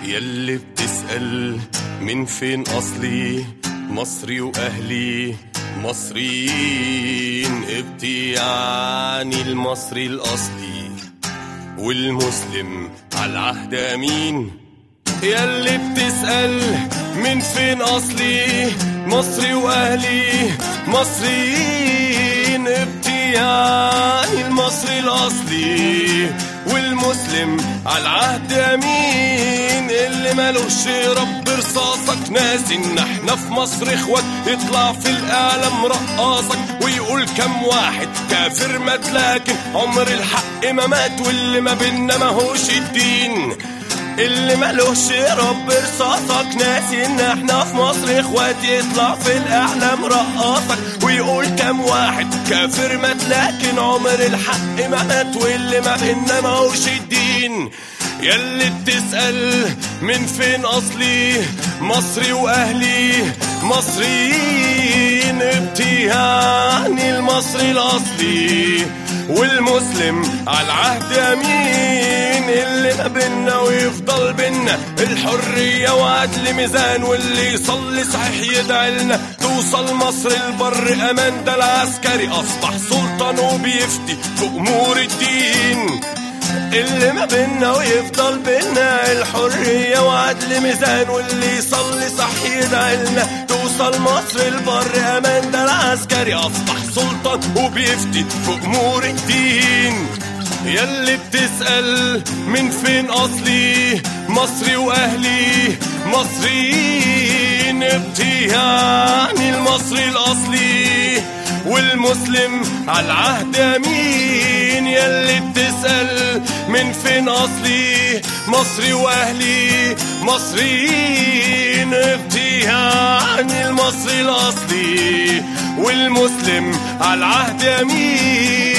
يلي بتسأل من فين أصلي مصري وأهلي مصريين ابتيعني المصري الأصلي والمسلم على العهد أمين يلي بتسأل من فين أصلي مصري وأهلي مصريين ابتياني المصري الأصلي والمسلم على العهد أمين اللي ملوش رب رصاصك ناسي إن احنا في مصر إخوات يطلع في الإعلام رقاصك ويقول كم واحد كافر مات لكن عمر الحق ما مات واللي ما بينا ماهوش الدين اللي ملوش رب رصاصك ناسي ان احنا في مصر اخوات يطلع في الاعلام رقاصك ويقول كام واحد كافر مات لكن عمر الحق ما مات واللي ما بينا ماهوش الدين يلي بتسأل من فين أصلي مصري وأهلي مصريين ابتهاني المصري الأصلي والمسلم على العهد أمين اللي ما بينا ويفضل بينا الحرية وعدل ميزان واللي يصلي صحيح يدعي لنا توصل مصر البر أمان ده العسكري أصبح سلطان وبيفتي في أمور الدين اللي ما بينا ويفضل بينا الحرية وعدل ميزان واللي يصلي صح يدعي لنا توصل مصر البر أمان ده العسكري أصبح سلطان وبيفتي في أمور الدين يلي بتسأل من فين أصلي مصري وأهلي مصريين ابتهاني المصري الأصلي والمسلم على العهد أمين يلي بتسأل من فين أصلي مصري وأهلي مصريين ابتهاني المصري الأصلي والمسلم على العهد أمين